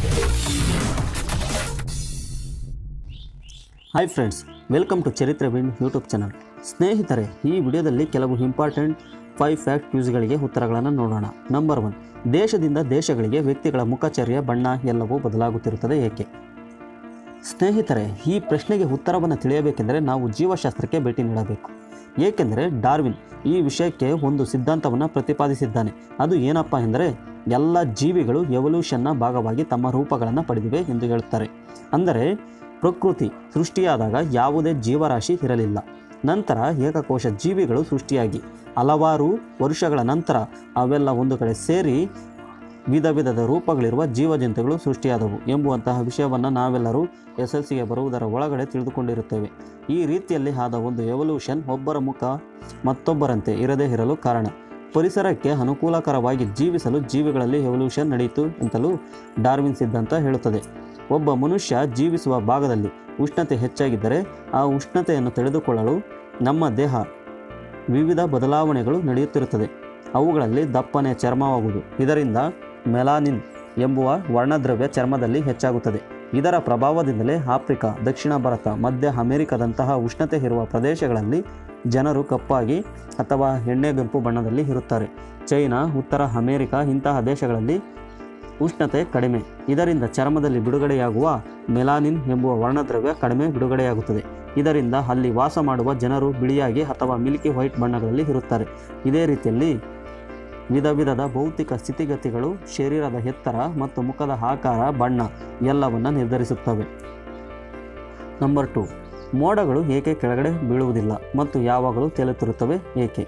hi friends welcome to Charitre wind YouTube channel ಸ್ನೇಹಿತರೆ ಈ ವಿಡಿಯೋದಲ್ಲಿ ಕೆಲವು ಇಂಪಾರ್ಟೆಂಟ್ ಫೈವ್ ಫ್ಯಾಕ್ಟ್ ಕ್ಯೂಸ್ಗಳಿಗೆ ಉತ್ತರಗಳನ್ನು ನೋಡೋಣ ನಂಬರ್ ಒನ್ ದೇಶದಿಂದ ದೇಶಗಳಿಗೆ ವ್ಯಕ್ತಿಗಳ ಮುಖಚರ್ಯ ಬಣ್ಣ ಎಲ್ಲವೂ ಬದಲಾಗುತ್ತಿರುತ್ತದೆ ಏಕೆ ಸ್ನೇಹಿತರೆ ಈ ಪ್ರಶ್ನೆಗೆ ಉತ್ತರವನ್ನು ತಿಳಿಯಬೇಕೆಂದರೆ ನಾವು ಜೀವಶಾಸ್ತ್ರಕ್ಕೆ ಭೇಟಿ ನೀಡಬೇಕು ಏಕೆಂದರೆ ಡಾರ್ವಿನ್ ಈ ವಿಷಯಕ್ಕೆ ಒಂದು ಸಿದ್ಧಾಂತವನ್ನು ಪ್ರತಿಪಾದಿಸಿದ್ದಾನೆ ಅದು ಏನಪ್ಪ ಎಂದರೆ ಎಲ್ಲ ಜೀವಿಗಳು ಎವಲ್ಯೂಷನ್ನ ಭಾಗವಾಗಿ ತಮ್ಮ ರೂಪಗಳನ್ನು ಪಡೆದಿವೆ ಎಂದು ಹೇಳುತ್ತಾರೆ ಅಂದರೆ ಪ್ರಕೃತಿ ಸೃಷ್ಟಿಯಾದಾಗ ಯಾವುದೇ ಜೀವರಾಶಿ ಇರಲಿಲ್ಲ ನಂತರ ಏಕಕೋಶ ಜೀವಿಗಳು ಸೃಷ್ಟಿಯಾಗಿ ಹಲವಾರು ವರ್ಷಗಳ ನಂತರ ಅವೆಲ್ಲ ಒಂದು ಕಡೆ ಸೇರಿ ವಿಧ ವಿಧದ ರೂಪಗಳಿರುವ ಜೀವಜಂತುಗಳು ಸೃಷ್ಟಿಯಾದವು ಎಂಬುವಂತಹ ವಿಷಯವನ್ನು ನಾವೆಲ್ಲರೂ ಎಸ್ ಎಲ್ ಸಿಗೆ ಬರುವುದರ ಒಳಗಡೆ ತಿಳಿದುಕೊಂಡಿರುತ್ತೇವೆ ಈ ರೀತಿಯಲ್ಲಿ ಆದ ಒಂದು ಎವಲ್ಯೂಷನ್ ಒಬ್ಬರ ಮುಖ ಮತ್ತೊಬ್ಬರಂತೆ ಇರದೇ ಇರಲು ಕಾರಣ ಪರಿಸರಕ್ಕೆ ಅನುಕೂಲಕರವಾಗಿ ಜೀವಿಸಲು ಜೀವಿಗಳಲ್ಲಿ ಎವಲ್ಯೂಷನ್ ನಡೆಯಿತು ಅಂತಲೂ ಡಾರ್ವಿನ್ ಸಿದ್ಧಾಂತ ಹೇಳುತ್ತದೆ ಒಬ್ಬ ಮನುಷ್ಯ ಜೀವಿಸುವ ಭಾಗದಲ್ಲಿ ಉಷ್ಣತೆ ಹೆಚ್ಚಾಗಿದ್ದರೆ ಆ ಉಷ್ಣತೆಯನ್ನು ತಡೆದುಕೊಳ್ಳಲು ನಮ್ಮ ದೇಹ ವಿವಿಧ ಬದಲಾವಣೆಗಳು ನಡೆಯುತ್ತಿರುತ್ತದೆ ಅವುಗಳಲ್ಲಿ ದಪ್ಪನೆ ಚರ್ಮವಾಗುವುದು ಇದರಿಂದ ಮೆಲಾನಿನ್ ಎಂಬುವ ವರ್ಣದ್ರವ್ಯ ಚರ್ಮದಲ್ಲಿ ಹೆಚ್ಚಾಗುತ್ತದೆ ಇದರ ಪ್ರಭಾವದಿಂದಲೇ ಆಫ್ರಿಕಾ ದಕ್ಷಿಣ ಭಾರತ ಮಧ್ಯ ಅಮೆರಿಕದಂತಹ ಉಷ್ಣತೆ ಇರುವ ಪ್ರದೇಶಗಳಲ್ಲಿ ಜನರು ಕಪ್ಪಾಗಿ ಅಥವಾ ಎಣ್ಣೆಗೆಂಪು ಬಣ್ಣದಲ್ಲಿ ಇರುತ್ತಾರೆ ಚೈನಾ ಉತ್ತರ ಅಮೆರಿಕ ಇಂತಹ ದೇಶಗಳಲ್ಲಿ ಉಷ್ಣತೆ ಕಡಿಮೆ ಇದರಿಂದ ಚರ್ಮದಲ್ಲಿ ಬಿಡುಗಡೆಯಾಗುವ ಮೆಲಾನಿನ್ ಎಂಬುವ ವರ್ಣದ್ರವ್ಯ ಕಡಿಮೆ ಬಿಡುಗಡೆಯಾಗುತ್ತದೆ ಇದರಿಂದ ಅಲ್ಲಿ ವಾಸ ಮಾಡುವ ಜನರು ಬಿಳಿಯಾಗಿ ಅಥವಾ ಮಿಲ್ಕಿ ವೈಟ್ ಬಣ್ಣಗಳಲ್ಲಿ ಇರುತ್ತಾರೆ ಇದೇ ರೀತಿಯಲ್ಲಿ ವಿಧ ವಿಧದ ಭೌತಿಕ ಸ್ಥಿತಿಗತಿಗಳು ಶರೀರದ ಎತ್ತರ ಮತ್ತು ಮುಖದ ಆಕಾರ ಬಣ್ಣ ಎಲ್ಲವನ್ನು ನಿರ್ಧರಿಸುತ್ತವೆ ನಂಬರ್ ಟು ಮೋಡಗಳು ಏಕೆ ಕೆಳಗಡೆ ಬೀಳುವುದಿಲ್ಲ ಮತ್ತು ಯಾವಾಗಲೂ ತೇಲುತ್ತಿರುತ್ತವೆ ಏಕೆ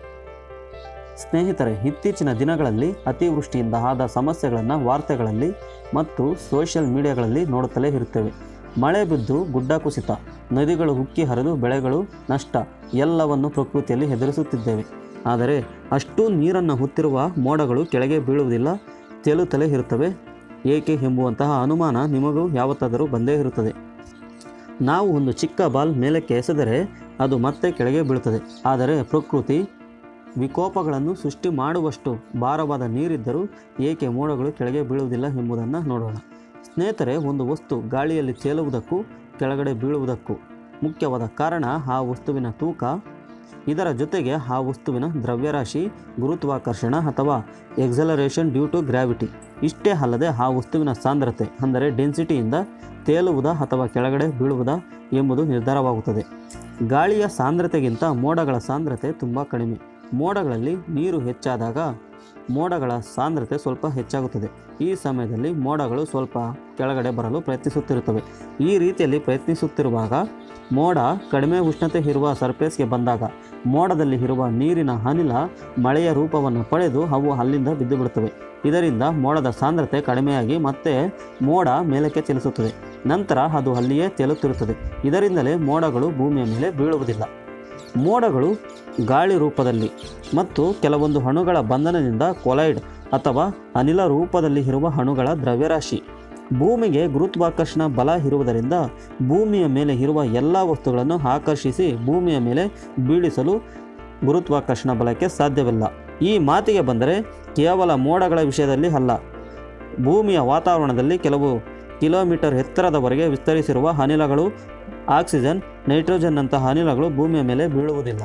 ಸ್ನೇಹಿತರೆ ಇತ್ತೀಚಿನ ದಿನಗಳಲ್ಲಿ ಅತಿವೃಷ್ಟಿಯಿಂದ ಆದ ಸಮಸ್ಯೆಗಳನ್ನು ವಾರ್ತೆಗಳಲ್ಲಿ ಮತ್ತು ಸೋಷಿಯಲ್ ಮೀಡಿಯಾಗಳಲ್ಲಿ ನೋಡುತ್ತಲೇ ಇರುತ್ತೇವೆ ಮಳೆ ಬಿದ್ದು ಗುಡ್ಡ ಕುಸಿತ ನದಿಗಳು ಉಕ್ಕಿ ಹರಿದು ಬೆಳೆಗಳು ನಷ್ಟ ಎಲ್ಲವನ್ನು ಪ್ರಕೃತಿಯಲ್ಲಿ ಎದುರಿಸುತ್ತಿದ್ದೇವೆ ಆದರೆ ಅಷ್ಟೂ ನೀರನ್ನು ಹೊತ್ತಿರುವ ಮೋಡಗಳು ಕೆಳಗೆ ಬೀಳುವುದಿಲ್ಲ ತೇಲುತ್ತಲೇ ಇರುತ್ತವೆ ಏಕೆ ಎಂಬುವಂತಹ ಅನುಮಾನ ನಿಮಗೂ ಯಾವತ್ತಾದರೂ ಬಂದೇ ಇರುತ್ತದೆ ನಾವು ಒಂದು ಚಿಕ್ಕ ಬಾಲ್ ಮೇಲಕ್ಕೆ ಎಸೆದರೆ ಅದು ಮತ್ತೆ ಕೆಳಗೆ ಬೀಳುತ್ತದೆ ಆದರೆ ಪ್ರಕೃತಿ ವಿಕೋಪಗಳನ್ನು ಸೃಷ್ಟಿ ಮಾಡುವಷ್ಟು ಭಾರವಾದ ನೀರಿದ್ದರೂ ಏಕೆ ಮೋಡಗಳು ಕೆಳಗೆ ಬೀಳುವುದಿಲ್ಲ ಎಂಬುದನ್ನು ನೋಡೋಣ ಸ್ನೇಹಿತರೆ ಒಂದು ವಸ್ತು ಗಾಳಿಯಲ್ಲಿ ತೇಲುವುದಕ್ಕೂ ಕೆಳಗಡೆ ಬೀಳುವುದಕ್ಕೂ ಮುಖ್ಯವಾದ ಕಾರಣ ಆ ವಸ್ತುವಿನ ತೂಕ ಇದರ ಜೊತೆಗೆ ಆ ವಸ್ತುವಿನ ದ್ರವ್ಯರಾಶಿ ಗುರುತ್ವಾಕರ್ಷಣ ಅಥವಾ ಎಕ್ಸಲರೇಷನ್ ಡ್ಯೂ ಟು ಗ್ರಾವಿಟಿ ಇಷ್ಟೇ ಅಲ್ಲದೆ ಆ ವಸ್ತುವಿನ ಸಾಂದ್ರತೆ ಅಂದರೆ ಡೆನ್ಸಿಟಿಯಿಂದ ತೇಲುವುದಾ ಅಥವಾ ಕೆಳಗಡೆ ಬೀಳುವುದಾ ಎಂಬುದು ನಿರ್ಧಾರವಾಗುತ್ತದೆ ಗಾಳಿಯ ಸಾಂದ್ರತೆಗಿಂತ ಮೋಡಗಳ ಸಾಂದ್ರತೆ ತುಂಬ ಕಡಿಮೆ ಮೋಡಗಳಲ್ಲಿ ನೀರು ಹೆಚ್ಚಾದಾಗ ಮೋಡಗಳ ಸಾಂದ್ರತೆ ಸ್ವಲ್ಪ ಹೆಚ್ಚಾಗುತ್ತದೆ ಈ ಸಮಯದಲ್ಲಿ ಮೋಡಗಳು ಸ್ವಲ್ಪ ಕೆಳಗಡೆ ಬರಲು ಪ್ರಯತ್ನಿಸುತ್ತಿರುತ್ತವೆ ಈ ರೀತಿಯಲ್ಲಿ ಪ್ರಯತ್ನಿಸುತ್ತಿರುವಾಗ ಮೋಡ ಕಡಿಮೆ ಉಷ್ಣತೆ ಇರುವ ಸರ್ಫೇಸ್ಗೆ ಬಂದಾಗ ಮೋಡದಲ್ಲಿ ಇರುವ ನೀರಿನ ಅನಿಲ ಮಳೆಯ ರೂಪವನ್ನು ಪಡೆದು ಅವು ಅಲ್ಲಿಂದ ಬಿದ್ದು ಬಿಡುತ್ತವೆ ಇದರಿಂದ ಮೋಡದ ಸಾಂದ್ರತೆ ಕಡಿಮೆಯಾಗಿ ಮತ್ತೆ ಮೋಡ ಮೇಲಕ್ಕೆ ಚಲಿಸುತ್ತದೆ ನಂತರ ಅದು ಅಲ್ಲಿಯೇ ತೇಲುತ್ತಿರುತ್ತದೆ ಇದರಿಂದಲೇ ಮೋಡಗಳು ಭೂಮಿಯ ಮೇಲೆ ಬೀಳುವುದಿಲ್ಲ ಮೋಡಗಳು ಗಾಳಿ ರೂಪದಲ್ಲಿ ಮತ್ತು ಕೆಲವೊಂದು ಅಣುಗಳ ಬಂಧನದಿಂದ ಕೊಲೈಡ್ ಅಥವಾ ಅನಿಲ ರೂಪದಲ್ಲಿ ಇರುವ ಅಣುಗಳ ದ್ರವ್ಯರಾಶಿ ಭೂಮಿಗೆ ಗುರುತ್ವಾಕರ್ಷಣ ಬಲ ಇರುವುದರಿಂದ ಭೂಮಿಯ ಮೇಲೆ ಇರುವ ಎಲ್ಲ ವಸ್ತುಗಳನ್ನು ಆಕರ್ಷಿಸಿ ಭೂಮಿಯ ಮೇಲೆ ಬೀಳಿಸಲು ಗುರುತ್ವಾಕರ್ಷಣ ಬಲಕ್ಕೆ ಸಾಧ್ಯವಿಲ್ಲ ಈ ಮಾತಿಗೆ ಬಂದರೆ ಕೇವಲ ಮೋಡಗಳ ವಿಷಯದಲ್ಲಿ ಅಲ್ಲ ಭೂಮಿಯ ವಾತಾವರಣದಲ್ಲಿ ಕೆಲವು ಕಿಲೋಮೀಟರ್ ಎತ್ತರದವರೆಗೆ ವಿಸ್ತರಿಸಿರುವ ಅನಿಲಗಳು ಆಕ್ಸಿಜನ್ ನೈಟ್ರೋಜನ್ನಂತಹ ಅನಿಲಗಳು ಭೂಮಿಯ ಮೇಲೆ ಬೀಳುವುದಿಲ್ಲ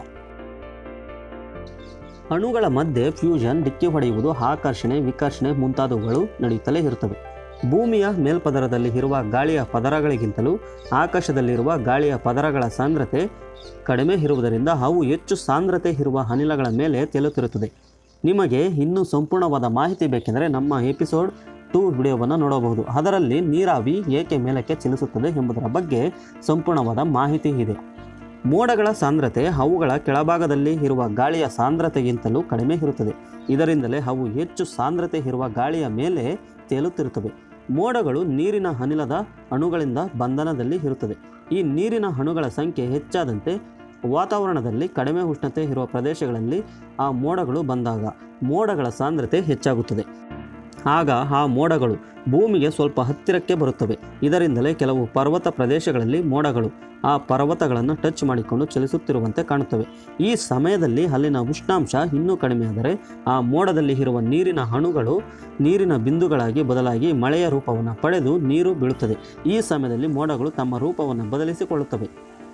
ಅಣುಗಳ ಮಧ್ಯೆ ಫ್ಯೂಷನ್ ಡಿಕ್ಕಿ ಹೊಡೆಯುವುದು ಆಕರ್ಷಣೆ ವಿಕರ್ಷಣೆ ಮುಂತಾದವುಗಳು ನಡೆಯುತ್ತಲೇ ಇರುತ್ತವೆ ಭೂಮಿಯ ಮೇಲ್ಪದರದಲ್ಲಿ ಇರುವ ಗಾಳಿಯ ಪದರಗಳಿಗಿಂತಲೂ ಆಕಾಶದಲ್ಲಿರುವ ಗಾಳಿಯ ಪದರಗಳ ಸಾಂದ್ರತೆ ಕಡಿಮೆ ಇರುವುದರಿಂದ ಅವು ಹೆಚ್ಚು ಸಾಂದ್ರತೆ ಇರುವ ಅನಿಲಗಳ ಮೇಲೆ ತೇಲುತ್ತಿರುತ್ತದೆ ನಿಮಗೆ ಇನ್ನೂ ಸಂಪೂರ್ಣವಾದ ಮಾಹಿತಿ ಬೇಕೆಂದರೆ ನಮ್ಮ ಎಪಿಸೋಡ್ ಟೂ ವಿಡಿಯೋವನ್ನು ನೋಡಬಹುದು ಅದರಲ್ಲಿ ನೀರಾವಿ ಏಕೆ ಮೇಲಕ್ಕೆ ಚಲಿಸುತ್ತದೆ ಎಂಬುದರ ಬಗ್ಗೆ ಸಂಪೂರ್ಣವಾದ ಮಾಹಿತಿ ಇದೆ ಮೋಡಗಳ ಸಾಂದ್ರತೆ ಅವುಗಳ ಕೆಳಭಾಗದಲ್ಲಿ ಇರುವ ಗಾಳಿಯ ಸಾಂದ್ರತೆಗಿಂತಲೂ ಕಡಿಮೆ ಇರುತ್ತದೆ ಇದರಿಂದಲೇ ಅವು ಹೆಚ್ಚು ಸಾಂದ್ರತೆ ಇರುವ ಗಾಳಿಯ ಮೇಲೆ ತೇಲುತ್ತಿರುತ್ತವೆ ಮೋಡಗಳು ನೀರಿನ ಅನಿಲದ ಅಣುಗಳಿಂದ ಬಂಧನದಲ್ಲಿ ಇರುತ್ತದೆ ಈ ನೀರಿನ ಅಣುಗಳ ಸಂಖ್ಯೆ ಹೆಚ್ಚಾದಂತೆ ವಾತಾವರಣದಲ್ಲಿ ಕಡಿಮೆ ಉಷ್ಣತೆ ಇರುವ ಪ್ರದೇಶಗಳಲ್ಲಿ ಆ ಮೋಡಗಳು ಬಂದಾಗ ಮೋಡಗಳ ಸಾಂದ್ರತೆ ಹೆಚ್ಚಾಗುತ್ತದೆ ಆಗ ಆ ಮೋಡಗಳು ಭೂಮಿಗೆ ಸ್ವಲ್ಪ ಹತ್ತಿರಕ್ಕೆ ಬರುತ್ತವೆ ಇದರಿಂದಲೇ ಕೆಲವು ಪರ್ವತ ಪ್ರದೇಶಗಳಲ್ಲಿ ಮೋಡಗಳು ಆ ಪರ್ವತಗಳನ್ನು ಟಚ್ ಮಾಡಿಕೊಂಡು ಚಲಿಸುತ್ತಿರುವಂತೆ ಕಾಣುತ್ತವೆ ಈ ಸಮಯದಲ್ಲಿ ಅಲ್ಲಿನ ಉಷ್ಣಾಂಶ ಇನ್ನೂ ಕಡಿಮೆಯಾದರೆ ಆ ಮೋಡದಲ್ಲಿ ಇರುವ ನೀರಿನ ಅಣುಗಳು ನೀರಿನ ಬಿಂದುಗಳಾಗಿ ಬದಲಾಗಿ ಮಳೆಯ ರೂಪವನ್ನು ಪಡೆದು ನೀರು ಬೀಳುತ್ತದೆ ಈ ಸಮಯದಲ್ಲಿ ಮೋಡಗಳು ತಮ್ಮ ರೂಪವನ್ನು ಬದಲಿಸಿಕೊಳ್ಳುತ್ತವೆ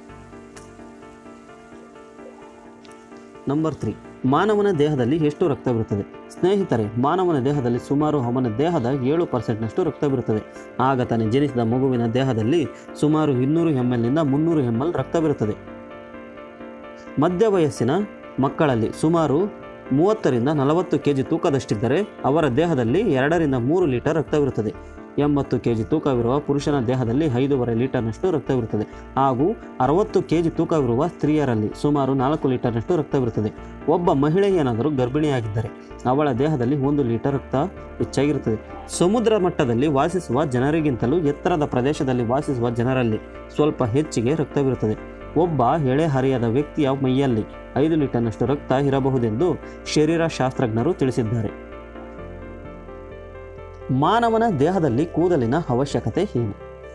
ನಂಬರ್ ತ್ರೀ ಮಾನವನ ದೇಹದಲ್ಲಿ ಎಷ್ಟು ರಕ್ತವಿರುತ್ತದೆ ಸ್ನೇಹಿತರೆ ಮಾನವನ ದೇಹದಲ್ಲಿ ಸುಮಾರು ಅವನ ದೇಹದ ಏಳು ಪರ್ಸೆಂಟ್ನಷ್ಟು ರಕ್ತವಿರುತ್ತದೆ ಆಗ ತಾನೇ ಜನಿಸಿದ ಮಗುವಿನ ದೇಹದಲ್ಲಿ ಸುಮಾರು ಇನ್ನೂರು ಎಮ್ ಎಲ್ನಿಂದ ಮುನ್ನೂರು ಎಮ್ ಎಲ್ ರಕ್ತವಿರುತ್ತದೆ ಮಧ್ಯ ವಯಸ್ಸಿನ ಮಕ್ಕಳಲ್ಲಿ ಸುಮಾರು ಮೂವತ್ತರಿಂದ ನಲವತ್ತು ಕೆ ಜಿ ತೂಕದಷ್ಟಿದ್ದರೆ ಅವರ ದೇಹದಲ್ಲಿ ಎರಡರಿಂದ ಮೂರು ಲೀಟರ್ ರಕ್ತವಿರುತ್ತದೆ ಎಂಬತ್ತು ಕೆ ಜಿ ತೂಕವಿರುವ ಪುರುಷನ ದೇಹದಲ್ಲಿ ಐದೂವರೆ ಲೀಟರ್ನಷ್ಟು ರಕ್ತವಿರುತ್ತದೆ ಹಾಗೂ ಅರವತ್ತು ಕೆ ಜಿ ತೂಕವಿರುವ ಸ್ತ್ರೀಯರಲ್ಲಿ ಸುಮಾರು ನಾಲ್ಕು ಲೀಟರ್ನಷ್ಟು ರಕ್ತವಿರುತ್ತದೆ ಒಬ್ಬ ಮಹಿಳೆ ಏನಾದರೂ ಗರ್ಭಿಣಿಯಾಗಿದ್ದರೆ ಅವಳ ದೇಹದಲ್ಲಿ ಒಂದು ಲೀಟರ್ ರಕ್ತ ಹೆಚ್ಚಾಗಿರುತ್ತದೆ ಸಮುದ್ರ ಮಟ್ಟದಲ್ಲಿ ವಾಸಿಸುವ ಜನರಿಗಿಂತಲೂ ಎತ್ತರದ ಪ್ರದೇಶದಲ್ಲಿ ವಾಸಿಸುವ ಜನರಲ್ಲಿ ಸ್ವಲ್ಪ ಹೆಚ್ಚಿಗೆ ರಕ್ತವಿರುತ್ತದೆ ಒಬ್ಬ ಎಳೆಹರಿಯದ ವ್ಯಕ್ತಿಯ ಮೈಯಲ್ಲಿ ಐದು ಲೀಟರ್ನಷ್ಟು ರಕ್ತ ಇರಬಹುದೆಂದು ಶರೀರ ಶಾಸ್ತ್ರಜ್ಞರು ತಿಳಿಸಿದ್ದಾರೆ ಮಾನವನ ದೇಹದಲ್ಲಿ ಕೂದಲಿನ ಅವಶ್ಯಕತೆ ಏನು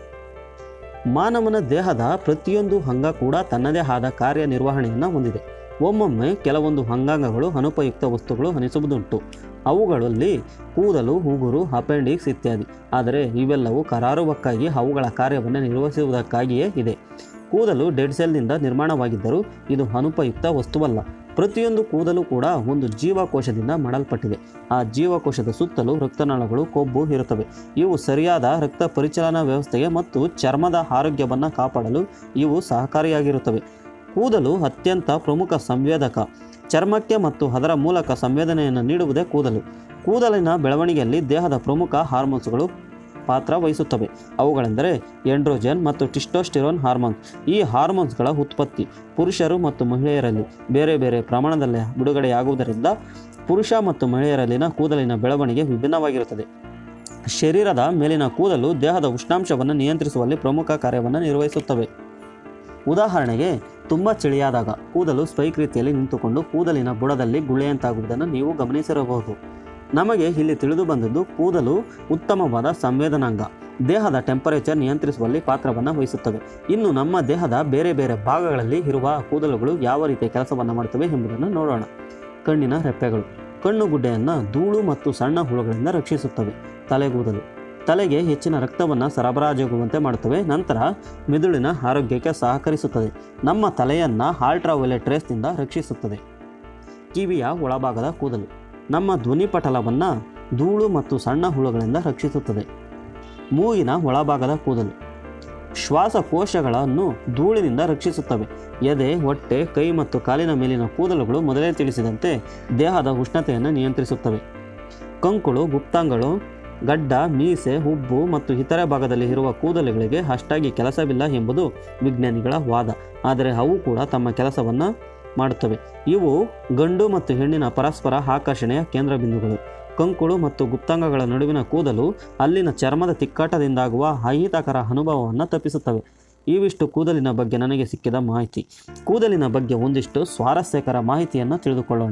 ಮಾನವನ ದೇಹದ ಪ್ರತಿಯೊಂದು ಅಂಗ ಕೂಡ ತನ್ನದೇ ಆದ ಕಾರ್ಯನಿರ್ವಹಣೆಯನ್ನು ಹೊಂದಿದೆ ಒಮ್ಮೊಮ್ಮೆ ಕೆಲವೊಂದು ಅಂಗಾಂಗಗಳು ಅನುಪಯುಕ್ತ ವಸ್ತುಗಳು ಅನಿಸುವುದುಂಟು ಅವುಗಳಲ್ಲಿ ಕೂದಲು ಉಗುರು ಅಪೆಂಡಿಕ್ಸ್ ಇತ್ಯಾದಿ ಆದರೆ ಇವೆಲ್ಲವೂ ಕರಾರುವಕ್ಕಾಗಿ ಅವುಗಳ ಕಾರ್ಯವನ್ನು ನಿರ್ವಹಿಸುವುದಕ್ಕಾಗಿಯೇ ಇದೆ ಕೂದಲು ಡೆಡ್ ಸೆಲ್ನಿಂದ ನಿರ್ಮಾಣವಾಗಿದ್ದರೂ ಇದು ಅನುಪಯುಕ್ತ ವಸ್ತುವಲ್ಲ ಪ್ರತಿಯೊಂದು ಕೂದಲು ಕೂಡ ಒಂದು ಜೀವಕೋಶದಿಂದ ಮಾಡಲ್ಪಟ್ಟಿದೆ ಆ ಜೀವಕೋಶದ ಸುತ್ತಲೂ ರಕ್ತನಾಳಗಳು ಕೊಬ್ಬು ಇರುತ್ತವೆ ಇವು ಸರಿಯಾದ ರಕ್ತ ಪರಿಚಲನಾ ವ್ಯವಸ್ಥೆಗೆ ಮತ್ತು ಚರ್ಮದ ಆರೋಗ್ಯವನ್ನು ಕಾಪಾಡಲು ಇವು ಸಹಕಾರಿಯಾಗಿರುತ್ತವೆ ಕೂದಲು ಅತ್ಯಂತ ಪ್ರಮುಖ ಸಂವೇದಕ ಚರ್ಮಕ್ಕೆ ಮತ್ತು ಅದರ ಮೂಲಕ ಸಂವೇದನೆಯನ್ನು ನೀಡುವುದೇ ಕೂದಲು ಕೂದಲಿನ ಬೆಳವಣಿಗೆಯಲ್ಲಿ ದೇಹದ ಪ್ರಮುಖ ಹಾರ್ಮೋನ್ಸ್ಗಳು ಪಾತ್ರ ವಹಿಸುತ್ತವೆ ಅವುಗಳೆಂದರೆ ಎಂಡ್ರೋಜನ್ ಮತ್ತು ಟಿಸ್ಟೋಸ್ಟಿರೋನ್ ಹಾರ್ಮೋನ್ಸ್ ಈ ಹಾರ್ಮೋನ್ಸ್ಗಳ ಉತ್ಪತ್ತಿ ಪುರುಷರು ಮತ್ತು ಮಹಿಳೆಯರಲ್ಲಿ ಬೇರೆ ಬೇರೆ ಪ್ರಮಾಣದಲ್ಲಿ ಬಿಡುಗಡೆಯಾಗುವುದರಿಂದ ಪುರುಷ ಮತ್ತು ಮಹಿಳೆಯರಲ್ಲಿನ ಕೂದಲಿನ ಬೆಳವಣಿಗೆ ವಿಭಿನ್ನವಾಗಿರುತ್ತದೆ ಶರೀರದ ಮೇಲಿನ ಕೂದಲು ದೇಹದ ಉಷ್ಣಾಂಶವನ್ನು ನಿಯಂತ್ರಿಸುವಲ್ಲಿ ಪ್ರಮುಖ ಕಾರ್ಯವನ್ನು ನಿರ್ವಹಿಸುತ್ತವೆ ಉದಾಹರಣೆಗೆ ತುಂಬ ಚಳಿಯಾದಾಗ ಕೂದಲು ಸ್ಪೈಕ್ ರೀತಿಯಲ್ಲಿ ನಿಂತುಕೊಂಡು ಕೂದಲಿನ ಬುಡದಲ್ಲಿ ಗುಳೆಯಂತಾಗುವುದನ್ನು ನೀವು ಗಮನಿಸಿರಬಹುದು ನಮಗೆ ಇಲ್ಲಿ ತಿಳಿದು ಬಂದದ್ದು ಕೂದಲು ಉತ್ತಮವಾದ ಸಂವೇದನಾಂಗ ದೇಹದ ಟೆಂಪರೇಚರ್ ನಿಯಂತ್ರಿಸುವಲ್ಲಿ ಪಾತ್ರವನ್ನು ವಹಿಸುತ್ತವೆ ಇನ್ನು ನಮ್ಮ ದೇಹದ ಬೇರೆ ಬೇರೆ ಭಾಗಗಳಲ್ಲಿ ಇರುವ ಕೂದಲುಗಳು ಯಾವ ರೀತಿಯ ಕೆಲಸವನ್ನು ಮಾಡುತ್ತವೆ ಎಂಬುದನ್ನು ನೋಡೋಣ ಕಣ್ಣಿನ ರೆಪ್ಪೆಗಳು ಕಣ್ಣು ಗುಡ್ಡೆಯನ್ನು ಧೂಳು ಮತ್ತು ಸಣ್ಣ ಹುಳುಗಳಿಂದ ರಕ್ಷಿಸುತ್ತವೆ ತಲೆಗೂದಲು ತಲೆಗೆ ಹೆಚ್ಚಿನ ರಕ್ತವನ್ನು ಸರಬರಾಜಾಗುವಂತೆ ಮಾಡುತ್ತವೆ ನಂತರ ಮೆದುಳಿನ ಆರೋಗ್ಯಕ್ಕೆ ಸಹಕರಿಸುತ್ತದೆ ನಮ್ಮ ತಲೆಯನ್ನು ಅಲ್ಟ್ರಾವೈಲೆಟ್ ರೇಸ್ನಿಂದ ರಕ್ಷಿಸುತ್ತದೆ ಕಿವಿಯ ಒಳಭಾಗದ ಕೂದಲು ನಮ್ಮ ಧ್ವನಿಪಟಲವನ್ನು ಧೂಳು ಮತ್ತು ಸಣ್ಣ ಹುಳುಗಳಿಂದ ರಕ್ಷಿಸುತ್ತದೆ ಮೂಗಿನ ಒಳಭಾಗದ ಕೂದಲು ಶ್ವಾಸಕೋಶಗಳನ್ನು ಧೂಳಿನಿಂದ ರಕ್ಷಿಸುತ್ತವೆ ಎದೆ ಹೊಟ್ಟೆ ಕೈ ಮತ್ತು ಕಾಲಿನ ಮೇಲಿನ ಕೂದಲುಗಳು ಮೊದಲೇ ತಿಳಿಸಿದಂತೆ ದೇಹದ ಉಷ್ಣತೆಯನ್ನು ನಿಯಂತ್ರಿಸುತ್ತವೆ ಕಂಕುಳು ಗುಪ್ತಾಂಗಗಳು ಗಡ್ಡ ಮೀಸೆ ಹುಬ್ಬು ಮತ್ತು ಇತರೆ ಭಾಗದಲ್ಲಿ ಇರುವ ಕೂದಲುಗಳಿಗೆ ಅಷ್ಟಾಗಿ ಕೆಲಸವಿಲ್ಲ ಎಂಬುದು ವಿಜ್ಞಾನಿಗಳ ವಾದ ಆದರೆ ಅವು ಕೂಡ ತಮ್ಮ ಕೆಲಸವನ್ನು ಮಾಡುತ್ತವೆ ಇವು ಗಂಡು ಮತ್ತು ಹೆಣ್ಣಿನ ಪರಸ್ಪರ ಆಕರ್ಷಣೆಯ ಕೇಂದ್ರ ಬಿಂದುಗಳು ಕಂಕುಳು ಮತ್ತು ಗುಪ್ತಾಂಗಗಳ ನಡುವಿನ ಕೂದಲು ಅಲ್ಲಿನ ಚರ್ಮದ ತಿಕ್ಕಾಟದಿಂದಾಗುವ ಅಹಿತಕರ ಅನುಭವವನ್ನು ತಪ್ಪಿಸುತ್ತವೆ ಇವಿಷ್ಟು ಕೂದಲಿನ ಬಗ್ಗೆ ನನಗೆ ಸಿಕ್ಕಿದ ಮಾಹಿತಿ ಕೂದಲಿನ ಬಗ್ಗೆ ಒಂದಿಷ್ಟು ಸ್ವಾರಸ್ಯಕರ ಮಾಹಿತಿಯನ್ನು ತಿಳಿದುಕೊಳ್ಳೋಣ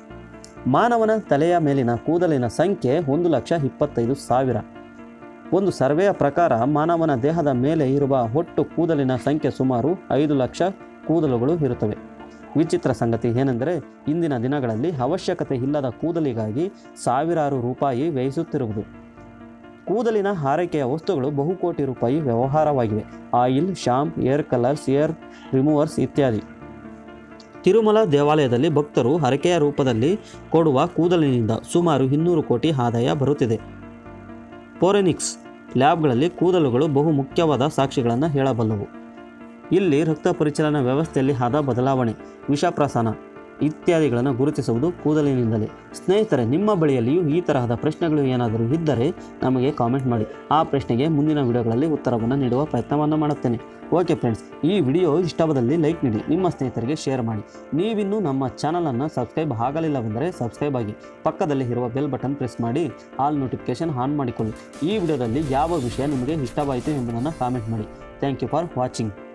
ಮಾನವನ ತಲೆಯ ಮೇಲಿನ ಕೂದಲಿನ ಸಂಖ್ಯೆ ಒಂದು ಲಕ್ಷ ಇಪ್ಪತ್ತೈದು ಸಾವಿರ ಒಂದು ಸರ್ವೆಯ ಪ್ರಕಾರ ಮಾನವನ ದೇಹದ ಮೇಲೆ ಇರುವ ಒಟ್ಟು ಕೂದಲಿನ ಸಂಖ್ಯೆ ಸುಮಾರು ಐದು ಲಕ್ಷ ಕೂದಲುಗಳು ಇರುತ್ತವೆ ವಿಚಿತ್ರ ಸಂಗತಿ ಏನೆಂದರೆ ಇಂದಿನ ದಿನಗಳಲ್ಲಿ ಅವಶ್ಯಕತೆ ಇಲ್ಲದ ಕೂದಲಿಗಾಗಿ ಸಾವಿರಾರು ರೂಪಾಯಿ ವ್ಯಯಿಸುತ್ತಿರುವುದು ಕೂದಲಿನ ಆರೈಕೆಯ ವಸ್ತುಗಳು ಬಹುಕೋಟಿ ರೂಪಾಯಿ ವ್ಯವಹಾರವಾಗಿವೆ oil shampoo hair colours hair removers ಇತ್ಯಾದಿ ತಿರುಮಲ ದೇವಾಲಯದಲ್ಲಿ ಭಕ್ತರು ಹರಕೆಯ ರೂಪದಲ್ಲಿ ಕೊಡುವ ಕೂದಲಿನಿಂದ ಸುಮಾರು ಇನ್ನೂರು ಕೋಟಿ ಆದಾಯ ಬರುತ್ತಿದೆ ಪೋರೆನಿಕ್ಸ್ ಲ್ಯಾಬ್ಗಳಲ್ಲಿ ಕೂದಲುಗಳು ಬಹು ಮುಖ್ಯವಾದ ಸಾಕ್ಷಿಗಳನ್ನು ಹೇಳಬಲ್ಲವು ಇಲ್ಲಿ ರಕ್ತ ಪರಿಚಲನಾ ವ್ಯವಸ್ಥೆಯಲ್ಲಿ ಆದ ಬದಲಾವಣೆ ವಿಷಪ್ರಸನ ಇತ್ಯಾದಿಗಳನ್ನು ಗುರುತಿಸುವುದು ಕೂದಲಿನಿಂದಲೇ ಸ್ನೇಹಿತರೆ ನಿಮ್ಮ ಬಳಿಯಲ್ಲಿಯೂ ಈ ತರಹದ ಪ್ರಶ್ನೆಗಳು ಏನಾದರೂ ಇದ್ದರೆ ನಮಗೆ ಕಾಮೆಂಟ್ ಮಾಡಿ ಆ ಪ್ರಶ್ನೆಗೆ ಮುಂದಿನ ವಿಡಿಯೋಗಳಲ್ಲಿ ಉತ್ತರವನ್ನು ನೀಡುವ ಪ್ರಯತ್ನವನ್ನು ಮಾಡುತ್ತೇನೆ ಓಕೆ ಫ್ರೆಂಡ್ಸ್ ಈ ವಿಡಿಯೋ ಇಷ್ಟವಾದಲ್ಲಿ ಲೈಕ್ ನೀಡಿ ನಿಮ್ಮ ಸ್ನೇಹಿತರಿಗೆ ಶೇರ್ ಮಾಡಿ ನೀವಿನ್ನೂ ನಮ್ಮ ಚಾನಲನ್ನು ಸಬ್ಸ್ಕ್ರೈಬ್ ಆಗಲಿಲ್ಲವೆಂದರೆ ಸಬ್ಸ್ಕ್ರೈಬ್ ಆಗಿ ಪಕ್ಕದಲ್ಲಿ ಇರುವ ಬೆಲ್ ಬಟನ್ ಪ್ರೆಸ್ ಮಾಡಿ ಆಲ್ ನೋಟಿಫಿಕೇಶನ್ ಆನ್ ಮಾಡಿಕೊಳ್ಳಿ ಈ ವಿಡಿಯೋದಲ್ಲಿ ಯಾವ ವಿಷಯ ನಿಮಗೆ ಇಷ್ಟವಾಯಿತು ಎಂಬುದನ್ನು ಕಾಮೆಂಟ್ ಮಾಡಿ ಥ್ಯಾಂಕ್ ಯು ಫಾರ್ ವಾಚಿಂಗ್